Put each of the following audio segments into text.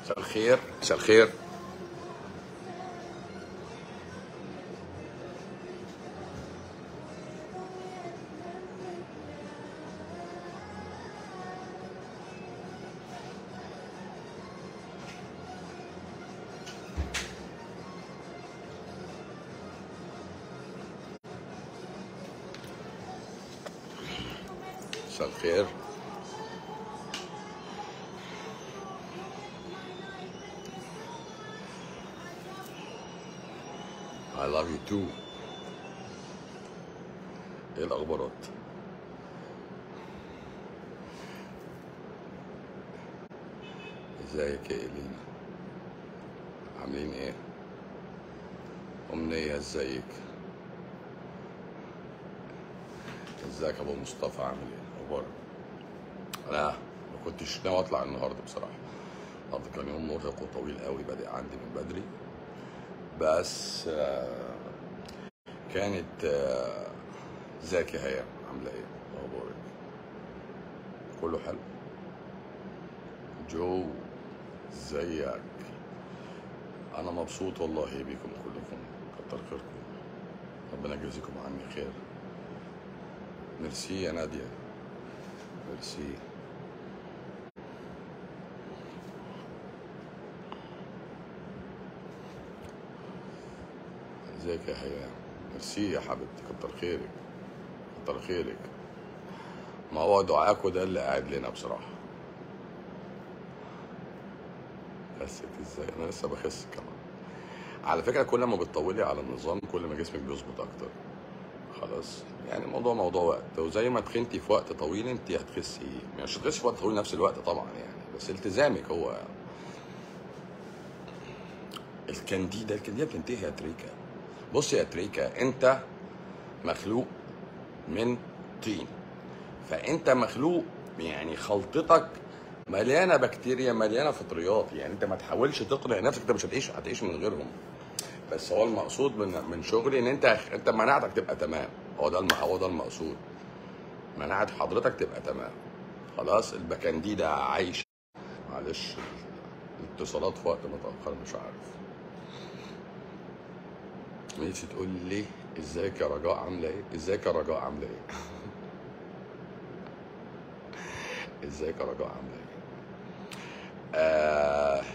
مساء الخير مساء الخير مساء الخير I love you too ايه الاخبارات ازيك يا إلينا عاملين ايه أمنية ازيك ازيك يا ابو مصطفى عامل ايه اخبارك انا ما كنتش ناوي اطلع النهارده بصراحه النهارده كان يوم مرهق وطويل قوي بادئ عندي من بدري بس آه، كانت آه، ازيك يا هيام عامله ايه اخبارك كله حلو جو ازيك انا مبسوط والله بيكم كلكم كتر خيركم ربنا يجازيكم عني خير ميرسي يا ناديه ميرسي ازيك يا هيام ميرسي يا حبيبتي كتر خيرك كتر خيرك ما هو دعاكوا ده اللي قاعد لنا بصراحه خسيت ازاي انا لسه بخس كمان على فكره كل ما بتطولي على النظام كل ما جسمك بيظبط اكتر خلاص يعني الموضوع موضوع وقت وزي ما تخنتي في وقت طويل انت هتخسي مش هتخسي في وقت طويل نفس الوقت طبعا يعني بس التزامك هو الكانديدا الكانديدا بتنتهي يا تريكا بص يا تريكا انت مخلوق من طين فانت مخلوق يعني خلطتك مليانه بكتيريا مليانه فطريات يعني انت ما تحاولش تقنع نفسك انت مش هتعيش هتعيش من غيرهم بس هو المقصود من من شغلي ان انت انت مناعتك تبقى تمام هو ده الم- هو ده المقصود مناعه حضرتك تبقى تمام خلاص البكنديده عايشه معلش الاتصالات في وقت متاخر مش عارف نفسي تقول لي ازيك يا رجاء عامله ايه ازيك يا رجاء عامله ايه ازيك يا رجاء عامله ايه آه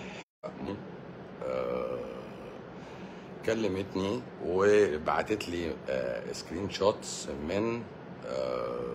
آه كلمتني وبعتت لي آه سكرين شوتس من آه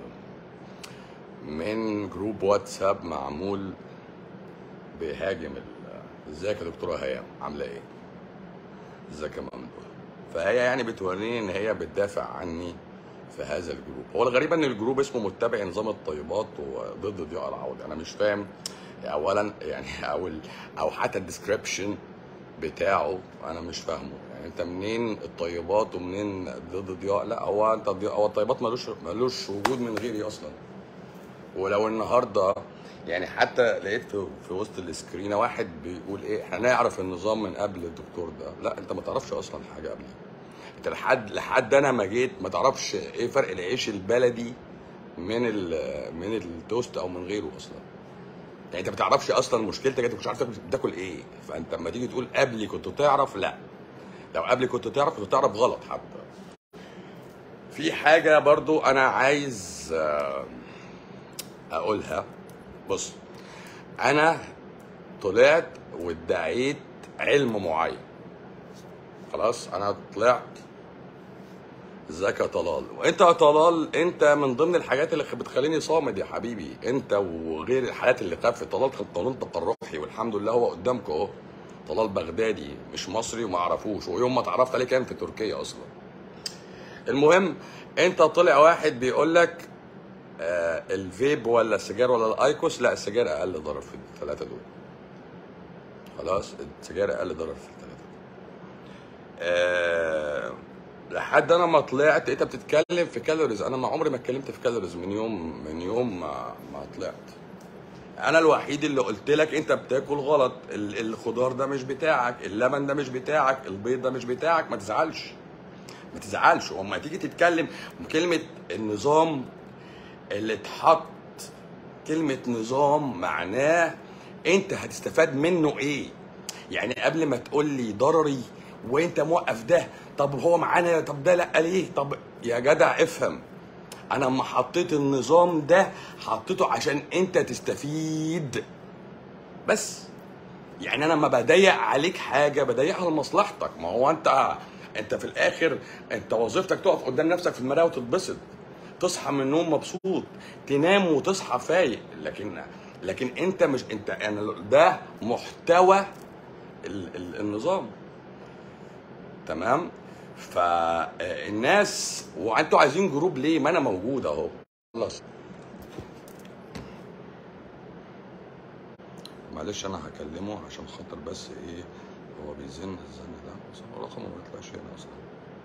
من جروب واتساب معمول بهاجم ال- ازيك يا دكتوره هيام عامله ايه ازيك يا ممدوح فهي يعني بتوريني ان هي بتدافع عني في هذا الجروب هو الغريب ان الجروب اسمه متبع نظام الطيبات وضد ضياء العوضي انا مش فاهم اولا يعني او ال- او حتى الديسكريبشن بتاعه انا مش فاهمه يعني انت منين الطيبات ومنين ضد ضياء لا هو انت ضياء هو الطيبات ملوش ملوش وجود من غيري اصلا ولو النهارده يعني حتى لقيت في, في وسط السكرينه واحد بيقول ايه احنا نعرف النظام من قبل الدكتور ده لا انت ما تعرفش اصلا حاجه قبلي انت لحد لحد انا ما جيت ما تعرفش ايه فرق العيش البلدي من ال من التوست او من غيره اصلا يعني انت ما تعرفش اصلا مشكلتك انت مش عارف تاكل- بتاكل ايه فانت لما تيجي تقول قبلي كنت تعرف لا لو قبلي كنت تعرف كنت تعرف غلط حتى في حاجه برضو انا عايز آه، اقولها بص انا طلعت وادعيت علم معين خلاص انا طلعت ازيك يا طلال وانت يا طلال انت من ضمن الحاجات اللي بتخليني صامد يا حبيبي انت وغير الحالات اللي خفت طلال كان قانون تقرحي والحمد لله هو قدامكم اهو طلال بغدادي مش مصري وما اعرفوش ويوم ما اتعرفت عليه كان في تركيا اصلا المهم انت طلع واحد بيقول لك آه الفيب ولا السجاير ولا الايكوس لا السجاير اقل ضرر في الثلاثه دول خلاص السجاير اقل ضرر في الثلاثه دول آه لحد انا ما طلعت انت بتتكلم في كالوريز انا ما عمري ما اتكلمت في كالوريز من يوم من يوم ما ما طلعت انا الوحيد اللي قلت لك انت بتاكل غلط ال- الخضار ده مش بتاعك اللبن ده مش بتاعك البيض ده مش بتاعك ما تزعلش ما تزعلش وما تيجي تتكلم كلمه النظام اللي اتحط كلمة نظام معناه انت هتستفاد منه ايه يعني قبل ما تقول لي ضرري وانت موقف ده طب هو معانا طب ده لا ليه طب يا جدع افهم انا لما حطيت النظام ده حطيته عشان انت تستفيد بس يعني انا لما بضيق عليك حاجه بضيقها لمصلحتك ما هو انت انت في الاخر انت وظيفتك تقف قدام نفسك في المرايه وتتبسط تصحى من النوم مبسوط تنام وتصحى فايق لكن لكن انت مش انت يعني ده محتوى ال- ال- النظام تمام فالناس وانتوا عايزين جروب ليه ما انا موجود اهو خلاص معلش انا هكلمه عشان خاطر بس ايه هو بيزن الزن ده بس هو رقمه ما بيطلعش هنا اصلا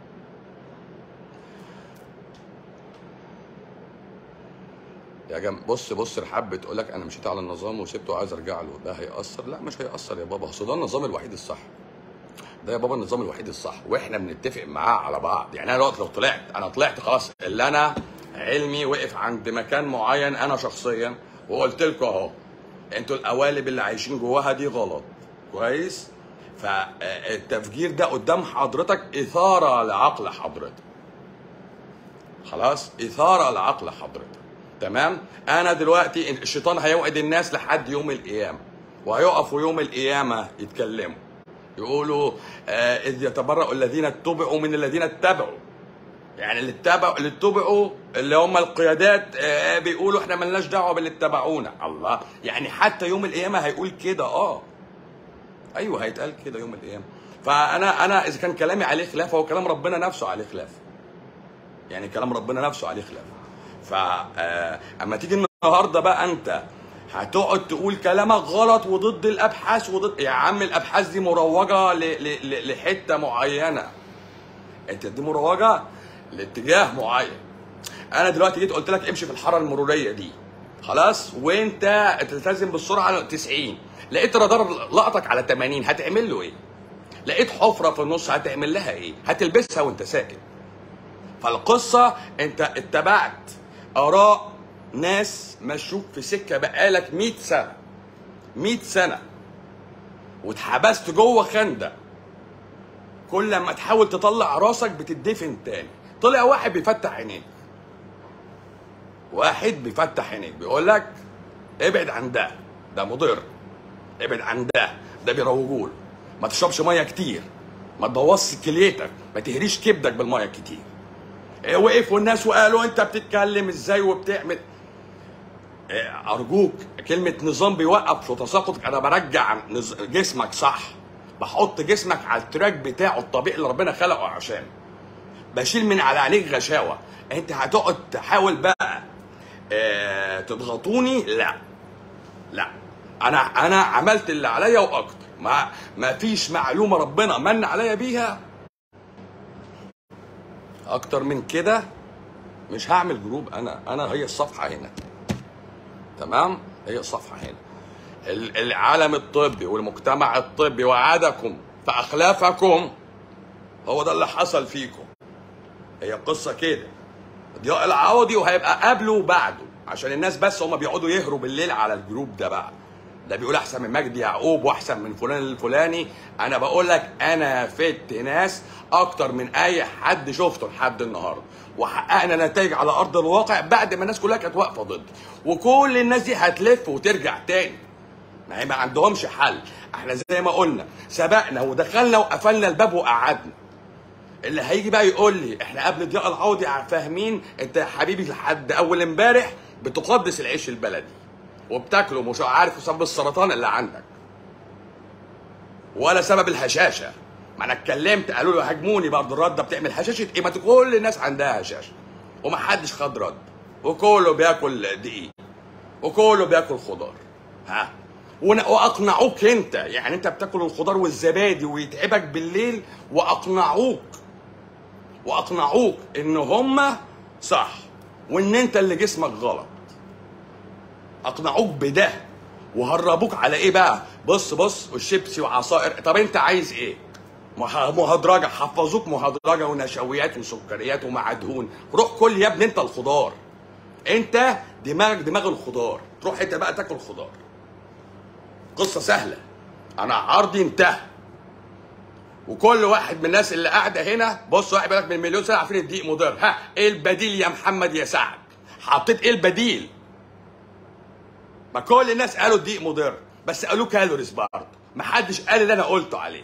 يا جم بص بص رحاب بتقول لك انا مشيت على النظام وسبته وعايز ارجع له ده هيأثر لا مش هيأثر يا بابا اصل ده النظام الوحيد الصح ده يا بابا النظام الوحيد الصح واحنا بنتفق معاه على بعض يعني انا دلوقتي لو طلعت انا طلعت خلاص اللي انا علمي وقف عند مكان معين انا شخصيا وقلت لكم اهو انتوا القوالب اللي عايشين جواها دي غلط كويس فالتفجير ده قدام حضرتك اثاره لعقل حضرتك خلاص اثاره لعقل حضرتك تمام انا دلوقتي الشيطان هيوعد الناس لحد يوم القيامه وهيقفوا يوم القيامه يتكلموا يقولوا آه اذ يتبرأ الذين اتبعوا من الذين اتبعوا يعني اللي اتبعوا اللي اتبعوا اللي هم القيادات آه بيقولوا احنا ملناش دعوه باللي اتبعونا الله يعني حتى يوم القيامه هيقول كده اه ايوه هيتقال كده يوم القيامه فانا انا اذا كان كلامي عليه خلاف هو كلام ربنا نفسه عليه خلاف يعني كلام ربنا نفسه عليه خلاف ف آه، اما تيجي النهارده بقى انت هتقعد تقول كلامك غلط وضد الابحاث وضد يا عم الابحاث دي مروجه ل... ل... ل... لحته معينه انت دي مروجه لاتجاه معين انا دلوقتي جيت قلت لك امشي في الحاره المروريه دي خلاص وانت تلتزم بالسرعه على 90 لقيت رادار لقطك على 80 هتعمل له ايه لقيت حفره في النص هتعمل لها ايه هتلبسها وانت ساكت فالقصة انت اتبعت اراء ناس مشوك في سكة بقالك 100 سنة 100 سنة واتحبست جوه خندق كل ما تحاول تطلع راسك بتدفن تاني طلع واحد بيفتح عينيك واحد بيفتح عينيك بيقول لك ابعد عن ده ده مضر ابعد عن ده ده بيروجول ما تشربش ميه كتير ما تبوظش كليتك ما تهريش كبدك بالميه الكتير إيه، وقفوا الناس وقالوا انت بتتكلم ازاي وبتعمل إيه، ارجوك كلمه نظام بيوقف وتساقط انا برجع نز- جسمك صح بحط جسمك على التراك بتاعه الطبيعي اللي ربنا خلقه عشانه بشيل من على عينيك غشاوه انت هتقعد تحاول بقى آه تضغطوني لا لا انا انا عملت اللي عليا واكتر ما ما فيش معلومه ربنا من عليا بيها اكتر من كده مش هعمل جروب انا انا هي الصفحه هنا تمام هي الصفحه هنا ال- العالم الطبي والمجتمع الطبي وعدكم فاخلافكم هو ده اللي حصل فيكم هي قصه كده ضياء العوضي وهيبقى قبله وبعده عشان الناس بس هم بيقعدوا يهروا بالليل على الجروب ده بقى ده بيقول احسن من مجدي يعقوب واحسن من فلان الفلاني انا بقول لك انا فدت ناس اكتر من اي حد شفته لحد النهارده وحققنا نتائج على ارض الواقع بعد ما الناس كلها كانت واقفه ضدي وكل الناس دي هتلف وترجع تاني ما هي ما عندهمش حل احنا زي ما قلنا سبقنا ودخلنا وقفلنا الباب وقعدنا اللي هيجي بقى يقول لي احنا قبل ضياء العوضي فاهمين انت يا حبيبي لحد اول امبارح بتقدس العيش البلدي وبتاكله مش عارف سبب السرطان اللي عندك ولا سبب الهشاشه ما انا اتكلمت قالوا له هاجموني برضه الرده بتعمل هشاشه ايه ما كل الناس عندها هشاشه ومحدش خد رد وكله بياكل دقيق وكله بياكل خضار ها ون- واقنعوك انت يعني انت بتاكل الخضار والزبادي ويتعبك بالليل واقنعوك واقنعوك ان هما صح وان انت اللي جسمك غلط اقنعوك بده وهربوك على ايه بقى بص بص والشيبسي وعصائر طب انت عايز ايه مه- مهدرجه حفظوك مهدرجه ونشويات وسكريات ومع دهون روح كل يا ابني انت الخضار انت دماغك دماغ الخضار تروح انت بقى تاكل خضار قصه سهله انا عرضي انتهى وكل واحد من الناس اللي قاعده هنا بص واحد بيقول لك من مليون سنه عارفين الدقيق مضر ها ايه البديل يا محمد يا سعد حطيت ايه البديل ما كل الناس قالوا الدقيق مضر بس قالوا كالوريز برضه ما حدش قال اللي انا قلته عليه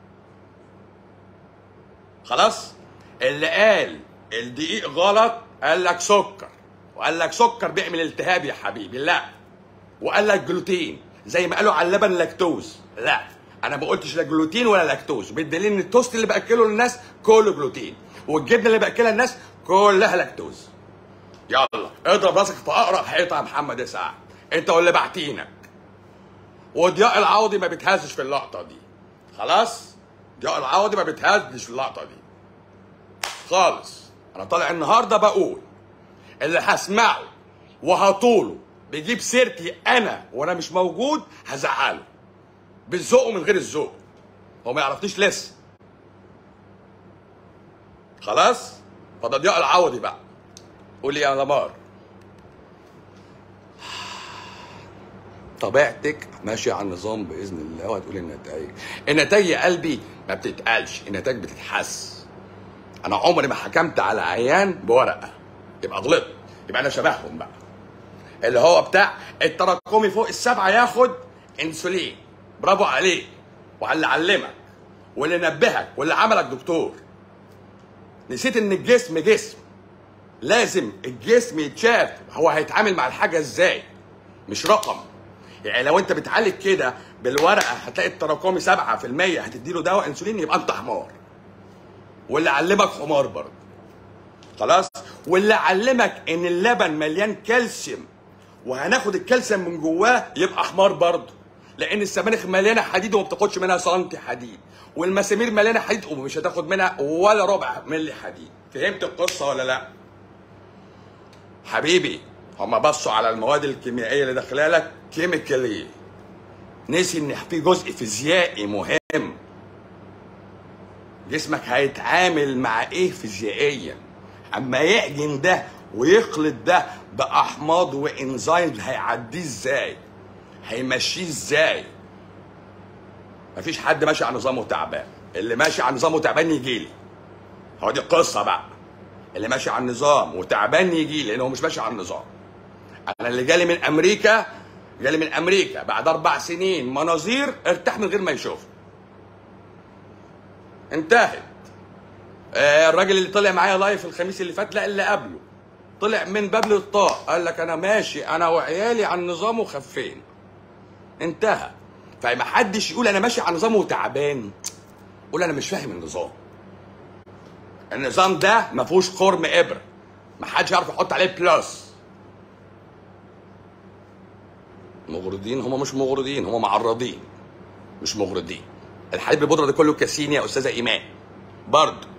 خلاص اللي قال الدقيق غلط قال لك سكر وقال لك سكر بيعمل التهاب يا حبيبي لا وقال لك جلوتين زي ما قالوا على اللبن لاكتوز لا انا ما قلتش لا جلوتين ولا لاكتوز بالدليل ان التوست اللي باكله للناس كله جلوتين والجبنه اللي باكلها للناس كلها لاكتوز يلا اضرب راسك في اقرب حيطه يا محمد اسعد انت واللي بعتينك وضياء العوضي ما بيتهزش في اللقطه دي خلاص ضياء العوضي ما بيتهزش في اللقطه دي خالص انا طالع النهارده بقول اللي هسمعه وهطوله بيجيب سيرتي انا وانا مش موجود هزعله بالذوق ومن غير الذوق هو ما يعرفنيش لسه خلاص فده ضياء العوضي بقى قول لي يا لمار طبيعتك ماشية على النظام بإذن الله وهتقول النتائج النتائج يا قلبي ما بتتقالش النتائج بتتحس أنا عمري ما حكمت على عيان بورقة يبقى غلطت يبقى أنا شبههم بقى اللي هو بتاع التراكمي فوق السبعة ياخد انسولين برافو عليك وعلى اللي علمك واللي نبهك واللي عملك دكتور نسيت ان الجسم جسم لازم الجسم يتشاف هو هيتعامل مع الحاجة ازاي مش رقم يعني لو انت بتعالج كده بالورقة هتلاقي التراكمي 7% هتديله دواء انسولين يبقى انت حمار واللي علمك حمار برضه خلاص واللي علمك ان اللبن مليان كالسيوم وهناخد الكالسيوم من جواه يبقى حمار برضه لان السبانخ مليانه حديد وما بتاخدش منها سنتي حديد والمسامير مليانه حديد ومش هتاخد منها ولا ربع ملي حديد فهمت القصه ولا لا حبيبي هما بصوا على المواد الكيميائيه اللي داخله لك كيميكالي نسي ان في جزء فيزيائي مهم جسمك هيتعامل مع ايه فيزيائيا اما يعجن ده ويخلط ده باحماض وانزيم هيعديه ازاي هيمشيه ازاي مفيش حد ماشي على نظامه تعبان اللي ماشي على نظامه تعبان يجي لي هو دي القصه بقى اللي ماشي على النظام وتعبان يجي لي لان هو مش ماشي على النظام انا اللي جالي من امريكا جالي من امريكا بعد اربع سنين مناظير ارتاح من غير ما يشوف انتهت آه الراجل اللي طلع معايا لايف الخميس اللي فات لا اللي قبله طلع من باب الطاق قال لك انا ماشي انا وعيالي على النظام وخفين انتهى فما حدش يقول انا ماشي على نظام وتعبان قول انا مش فاهم النظام النظام ده ما فيهوش خرم ابره ما حدش يعرف يحط عليه بلس مغرضين هم مش مغرضين هم معرضين مش مغرضين الحليب البودره ده كله كاسين يا استاذه ايمان برضه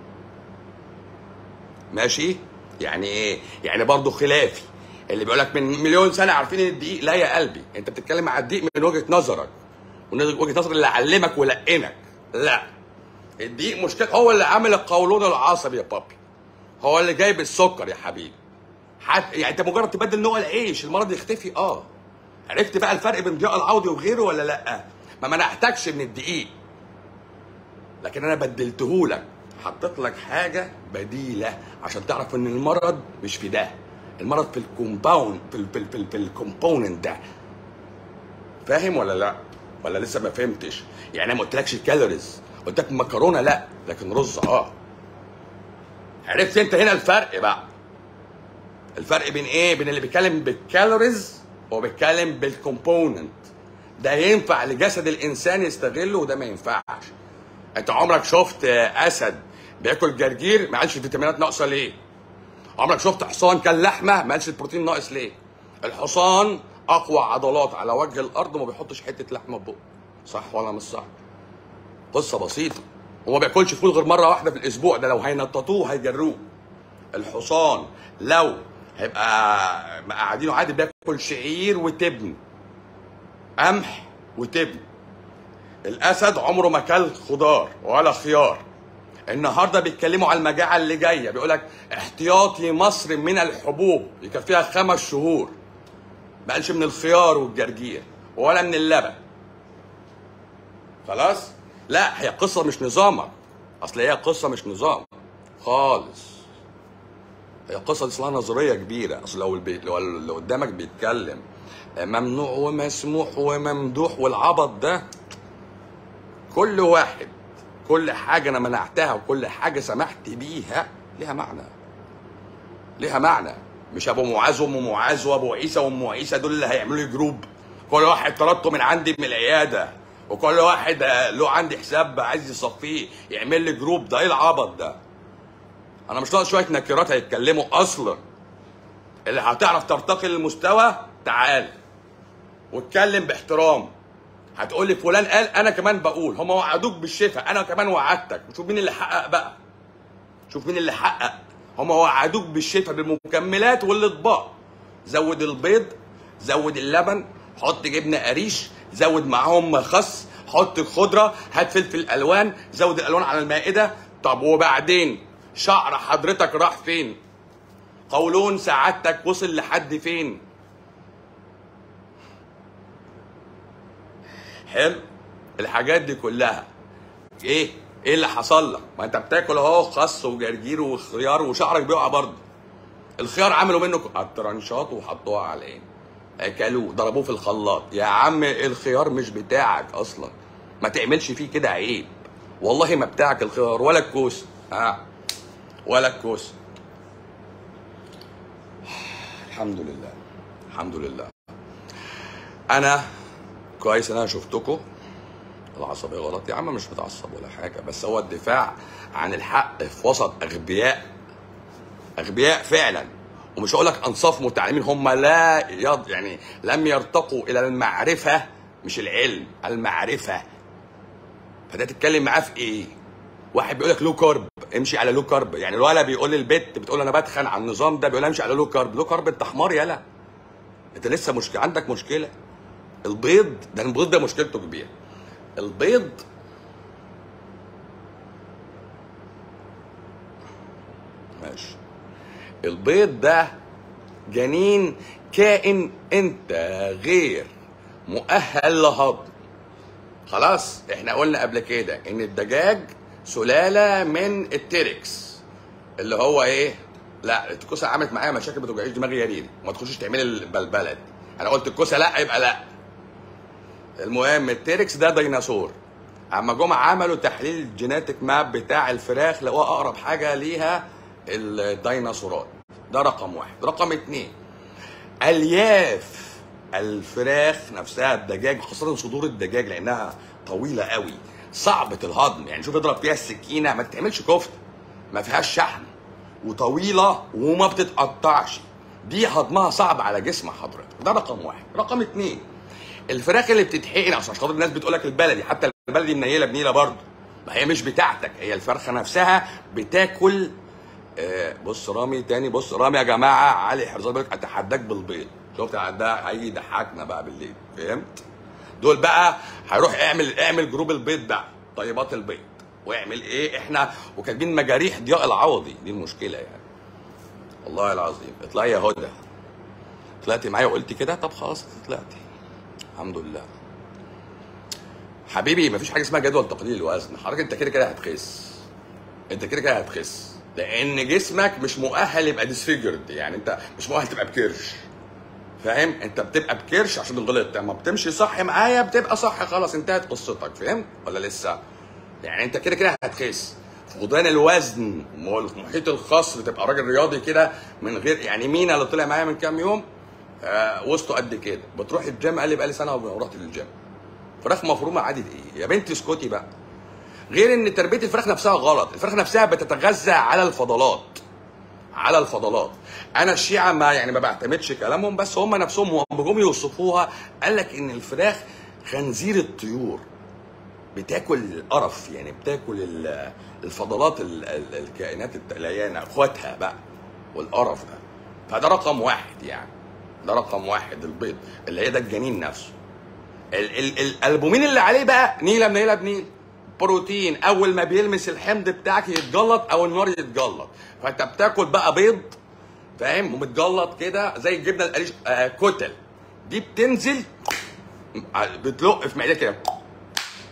ماشي يعني ايه يعني برضه خلافي اللي بيقول لك من مليون سنه عارفين الدقيق لا يا قلبي انت بتتكلم على الدقيق من وجهه نظرك وجهه نظر اللي علمك ولقنك لا الدقيق مشكلة هو اللي عامل القولون العصبي يا بابي هو اللي جايب السكر يا حبيبي حتى يعني انت مجرد تبدل نوع العيش المرض يختفي اه عرفت بقى الفرق بين ضياء العوضي وغيره ولا لا ما منعتكش من الدقيق لكن انا بدلته لك حطيت لك حاجه بديله عشان تعرف ان المرض مش في ده المرض في الكومباوند في ال في, ال في, ال في الكومبوننت ده فاهم ولا لا ولا لسه ما فهمتش يعني انا ما قلتلكش الكالوريز قلت لك مكرونه لا لكن رز اه عرفت انت هنا الفرق بقى الفرق بين ايه بين اللي بيتكلم بالكالوريز وبيتكلم بالكومبوننت ده ينفع لجسد الانسان يستغله وده ما ينفعش انت عمرك شفت اسد بياكل جرجير ما قالش الفيتامينات ناقصه ليه عمرك شفت حصان كان لحمه ما قالش البروتين ناقص ليه الحصان اقوى عضلات على وجه الارض وما بيحطش حته لحمه في بقه صح ولا مش صح قصه بسيطه هو ما بياكلش فول غير مره واحده في الاسبوع ده لو هينططوه هيجروه الحصان لو هيبقى قاعدينه عادي بياكل شعير وتبن قمح وتبن الاسد عمره ما كل خضار ولا خيار النهارده بيتكلموا على المجاعه اللي جايه بيقول لك احتياطي مصر من الحبوب يكفيها خمس شهور ما قالش من الخيار والجرجير ولا من اللبن خلاص لا هي قصه مش نظامك اصل هي قصه مش نظام خالص هي قصه دي اصلها نظريه كبيره اصل لو البي... لو اللي قدامك بيتكلم ممنوع ومسموح وممدوح والعبط ده كل واحد كل حاجه انا منعتها وكل حاجه سمحت بيها ليها معنى ليها معنى مش ابو معاذ وام معاذ وابو عيسى وام عيسى دول اللي هيعملوا لي جروب كل واحد طردته من عندي من العياده وكل واحد آه، له عندي حساب عايز يصفيه يعمل لي جروب ده ايه العبط ده انا مش ناقص شويه نكرات هيتكلموا اصلا اللي هتعرف ترتقي للمستوى تعال واتكلم باحترام هتقول لي فلان قال انا كمان بقول هم وعدوك بالشفاء انا كمان وعدتك شوف مين اللي حقق بقى شوف مين اللي حقق هم وعدوك بالشفاء بالمكملات والاطباق زود البيض زود اللبن حط جبنه قريش زود معاهم خس حط الخضره هات فلفل الوان زود الالوان على المائده طب وبعدين شعر حضرتك راح فين قولون سعادتك وصل لحد فين حلو الحاجات دي كلها ايه ايه اللي حصل لك ما انت بتاكل اهو خس وجرجير وخيار وشعرك بيقع برضه الخيار عملوا منه الترنشات وحطوها على العين اكلوه ضربوه في الخلاط يا عم الخيار مش بتاعك اصلا ما تعملش فيه كده عيب والله ما بتاعك الخيار ولا الكوسه ها ولا الكوسه الحمد لله الحمد لله انا كويس ان انا شفتكم العصبية غلط يا عم مش متعصب ولا حاجة بس هو الدفاع عن الحق في وسط أغبياء أغبياء فعلا ومش هقول لك أنصاف متعلمين هم لا يض يعني لم يرتقوا إلى المعرفة مش العلم المعرفة فده تتكلم معاه في إيه؟ واحد بيقول لك لو كارب امشي على لو كارب يعني الولد بيقول للبت بتقول انا بتخن على النظام ده بيقول لها امشي على لو كارب لو كارب انت حمار يالا انت لسه مشكله عندك مشكله البيض ده البيض ده مشكلته كبيره البيض ماشي البيض ده جنين كائن انت غير مؤهل لهضم خلاص احنا قلنا قبل كده ان الدجاج سلاله من التريكس اللي هو ايه لا الكوسه عملت معايا مشاكل ما توجعيش دماغي يا ريري ما تخشيش تعملي البلبله دي انا قلت الكوسه لا يبقى لا المهم التيركس ده ديناصور اما جم عملوا تحليل الجيناتيك ماب بتاع الفراخ لقوها اقرب حاجه ليها الديناصورات ده رقم واحد رقم اتنين الياف الفراخ نفسها الدجاج خاصه صدور الدجاج لانها طويله قوي صعبه الهضم يعني شوف اضرب فيها السكينه ما تتعملش كفته ما فيهاش شحم وطويله وما بتتقطعش دي هضمها صعب على جسم حضرتك ده رقم واحد رقم اتنين الفراخ اللي بتتحقن عشان خاطر الناس بتقول لك البلدي حتى البلدي منيله بنيله برضه ما هي مش بتاعتك هي الفرخه نفسها بتاكل آه بص رامي تاني بص رامي يا جماعه علي حرزان بيقول لك اتحداك بالبيض شفت ده هيجي يضحكنا بقى بالليل فهمت دول بقى هيروح اعمل اعمل جروب البيض ده طيبات البيض واعمل ايه احنا وكاتبين مجاريح ضياء العوضي دي المشكله يعني والله العظيم اطلعي يا هدى طلعتي معايا وقلتي كده طب خلاص طلعتي الحمد لله حبيبي مفيش حاجه اسمها جدول تقليل الوزن حضرتك انت كده كده هتخس انت كده كده هتخس لان جسمك مش مؤهل يبقى ديسفيجرد يعني انت مش مؤهل تبقى بكرش فاهم انت بتبقى بكرش عشان غلطت اما بتمشي صح معايا بتبقى صح خلاص انتهت قصتك فهمت ولا لسه يعني انت كده كده هتخس فقدان الوزن والمحيط الخاص تبقى راجل رياضي كده من غير يعني مينا اللي طلع معايا من كام يوم آه وسطه قد كده بتروح الجيم قال لي بقى لي سنه ورحت للجيم فراخ مفرومه عادي ايه يا بنتي اسكتي بقى غير ان تربيه الفراخ نفسها غلط الفراخ نفسها بتتغذى على الفضلات على الفضلات انا الشيعه ما يعني ما بعتمدش كلامهم بس هم نفسهم هم جم يوصفوها قال لك ان الفراخ خنزير الطيور بتاكل القرف يعني بتاكل ال- الفضلات ال- ال- الكائنات العيانه اخواتها بقى والقرف ده فده رقم واحد يعني ده رقم واحد البيض اللي هي ده الجنين نفسه ال- ال- ال- الالبومين اللي عليه بقى نيله بنيله بنيل بروتين اول ما بيلمس الحمض بتاعك يتجلط او النار يتجلط فانت بتاكل بقى بيض فاهم ومتجلط كده زي الجبنه القريش آه كتل دي بتنزل بتلق في معدتك كده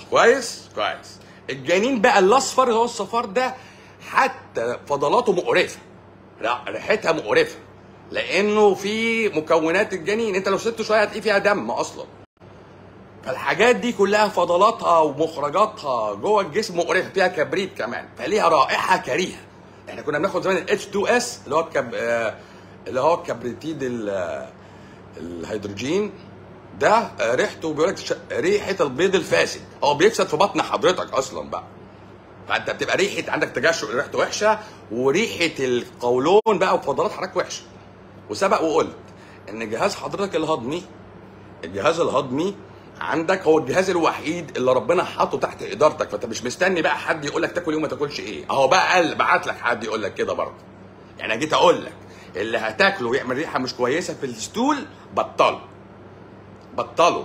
كويس كويس الجنين بقى الاصفر اللي هو الصفار ده حتى فضلاته مقرفه لا ريحتها مقرفه لانه في مكونات الجنين انت لو سبته شويه هتلاقيه فيها دم اصلا فالحاجات دي كلها فضلاتها ومخرجاتها جوه الجسم مقرفه فيها كبريت كمان فليها رائحه كريهه احنا كنا بناخد زمان ال H2S اللي هو الكب... آه، اللي هو الكبريتيد ال- آه، الهيدروجين ده آه، ريحته بيقول لك ش- ريحه البيض الفاسد هو بيفسد في بطن حضرتك اصلا بقى فانت بتبقى ريحه عندك تجشؤ ريحته وحشه وريحه القولون بقى وفضلات حضرتك وحشه وسبق وقلت ان جهاز حضرتك الهضمي الجهاز الهضمي عندك هو الجهاز الوحيد اللي ربنا حاطه تحت ادارتك فانت مش مستني بقى حد يقول لك تاكل ايه وما تاكلش ايه اهو بقى قال بعت لك حد يقول لك كده برضه يعني أنا جيت اقول لك اللي هتاكله ويعمل ريحه مش كويسه في الستول بطله بطله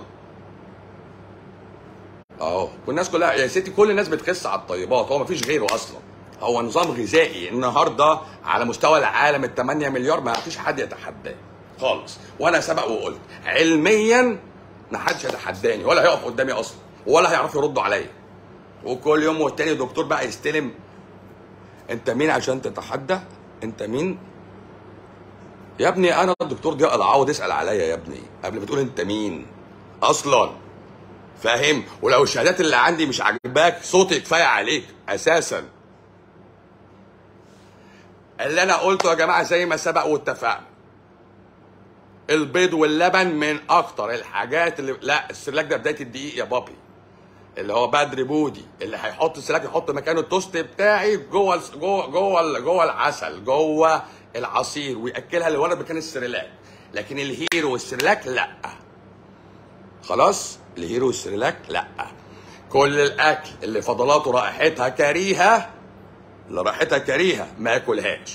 اهو والناس كلها يا ستي كل الناس بتخس على الطيبات هو مفيش غيره اصلا هو نظام غذائي النهارده على مستوى العالم ال 8 مليار ما فيش حد يتحداه خالص وانا سبق وقلت علميا ما حدش يتحداني ولا هيقف قدامي اصلا ولا هيعرفوا يردوا عليا وكل يوم والتاني دكتور بقى يستلم انت مين عشان تتحدى انت مين يا ابني انا الدكتور ضياء العوض اسال عليا يا ابني قبل ما تقول انت مين اصلا فاهم ولو الشهادات اللي عندي مش عاجباك صوتي كفايه عليك اساسا اللي انا قلته يا جماعه زي ما سبق واتفقنا البيض واللبن من اكتر الحاجات اللي لا السلاك ده بدايه الدقيق يا بابي اللي هو بدر بودي اللي هيحط السلاك يحط مكانه التوست بتاعي جوه الس- جوه جوه ال- جوه العسل جوه العصير وياكلها للولد مكان السريلاك لكن الهيرو والسريلاك لا خلاص الهيرو والسريلاك لا كل الاكل اللي فضلاته رائحتها كريهه اللي رائحتها كريهه ما ياكلهاش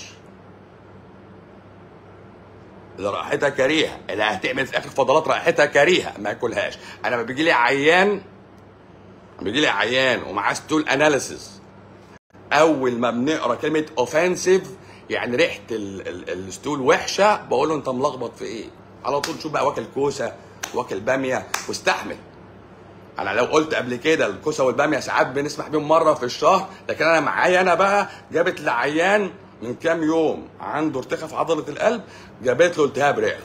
اللي رائحتها كريهه اللي هتعمل في الاخر فضلات رائحتها كريهه ما ياكلهاش انا لما بيجي لي عيان بيجي لي عيان ومعاه ستول اناليسيس اول ما بنقرا كلمه اوفensive يعني ريحه ال- ال- الستول وحشه بقول له انت ملخبط في ايه على طول شوف بقى واكل كوسه واكل باميه واستحمل انا لو قلت قبل كده الكوسه والباميه ساعات بنسمح بيهم مره في الشهر لكن انا معايا انا بقى جابت لعيان من كام يوم عنده ارتخاء في عضله القلب جابت له التهاب رئه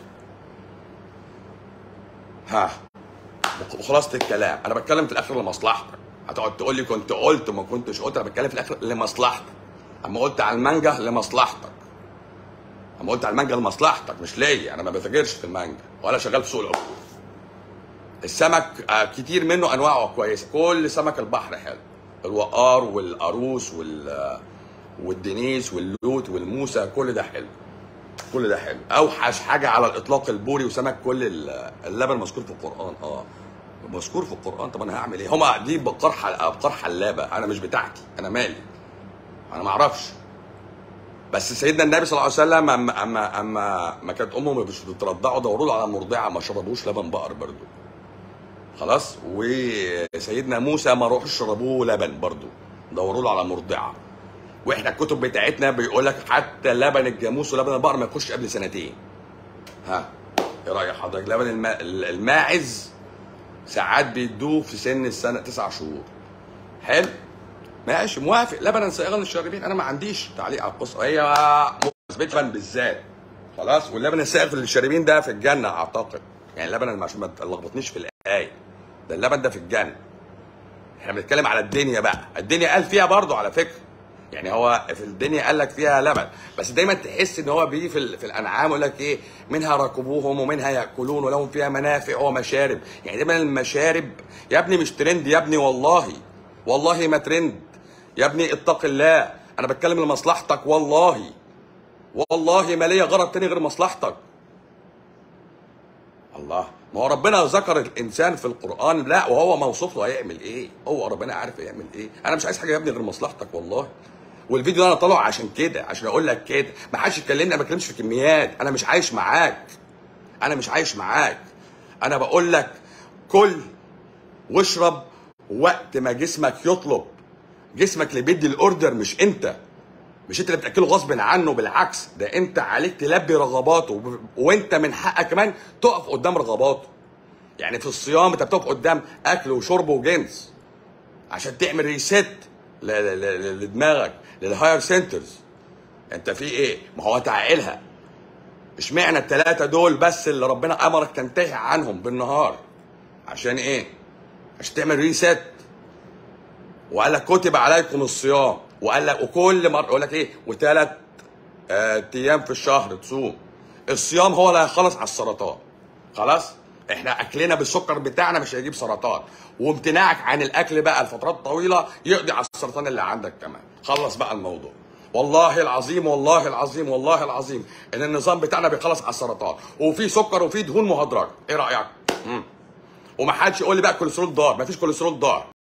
ها وخلاصه الكلام انا بتكلم في الاخر لمصلحتك هتقعد تقول لي كنت قلت وما كنتش قلت انا بتكلم في الاخر لمصلحتك اما قلت على المانجا لمصلحتك اما قلت على المانجا لمصلحتك مش ليا انا ما بتاجرش في المانجا ولا شغال في سوق العقول السمك آه، كتير منه انواعه كويسه كل سمك البحر حلو الوقار والقاروص وال آه، والدنيس واللوت والموسى كل ده حلو كل ده حلو اوحش حاجه على الاطلاق البوري وسمك كل ال- اللبن مذكور في القران اه مذكور في القران طب انا هعمل ايه هما دي بقار حل... ابقار حلابه انا مش بتاعتي انا مالي انا ما اعرفش بس سيدنا النبي صلى الله عليه وسلم اما اما اما ما كانت امه مش بترضعه دوروا له على مرضعه ما شربوش لبن بقر برضه خلاص وسيدنا موسى ما روحوا شربوه لبن برضه دوروا له على مرضعه واحنا الكتب بتاعتنا بيقول لك حتى لبن الجاموس ولبن البقر ما يخش قبل سنتين ها ايه راي حضرتك لبن الما... الماعز ساعات بيدوه في سن السنه تسع شهور حلو ماشي موافق لبنا سائغا للشاربين انا ما عنديش تعليق على القصه هي مثبت لبن بالذات خلاص واللبن السائغ للشاربين ده في الجنه اعتقد يعني اللبن عشان ما تلخبطنيش في الايه ده اللبن ده في الجنه احنا بنتكلم على الدنيا بقى الدنيا قال فيها برضو على فكره يعني هو في الدنيا قال لك فيها لبن بس دايما تحس ان هو بيجي في, ال- في الانعام يقول لك ايه منها ركبوهم ومنها ياكلون ولهم فيها منافع ومشارب يعني دايما المشارب يا ابني مش ترند يا ابني والله والله ما ترند يا ابني اتق الله انا بتكلم لمصلحتك والله والله ما ليا غرض تاني غير مصلحتك الله ما هو ربنا ذكر الانسان في القران لا وهو موصوف له هيعمل ايه هو ربنا عارف يعمل ايه انا مش عايز حاجه يا ابني غير مصلحتك والله والفيديو ده انا طالعه عشان كده عشان اقول لك كده ما حدش يكلمني انا ما بتكلمش في كميات انا مش عايش معاك انا مش عايش معاك انا بقول لك كل واشرب وقت ما جسمك يطلب جسمك اللي بيدي الاوردر مش انت مش انت اللي بتاكله غصب عنه بالعكس ده انت عليك تلبي رغباته وب- وانت من حقك كمان تقف قدام رغباته يعني في الصيام انت بتقف قدام اكل وشرب وجنس عشان تعمل ريست ل- ل- ل- لدماغك للهاير سنترز انت في ايه ما هو تعقلها اشمعنى الثلاثه دول بس اللي ربنا امرك تنتهي عنهم بالنهار عشان ايه عشان تعمل ريست وقال لك كتب عليكم الصيام وقال لك وكل مره يقول لك ايه وثلاث آه، ايام في الشهر تصوم الصيام هو اللي هيخلص على السرطان خلاص احنا اكلنا بالسكر بتاعنا مش هيجيب سرطان وامتناعك عن الاكل بقى لفترات طويله يقضي على السرطان اللي عندك كمان خلص بقى الموضوع والله العظيم والله العظيم والله العظيم ان النظام بتاعنا بيخلص على السرطان وفي سكر وفي دهون مهدرجه ايه رايك مم. وما حدش يقول لي بقى كوليسترول ضار مفيش كوليسترول ضار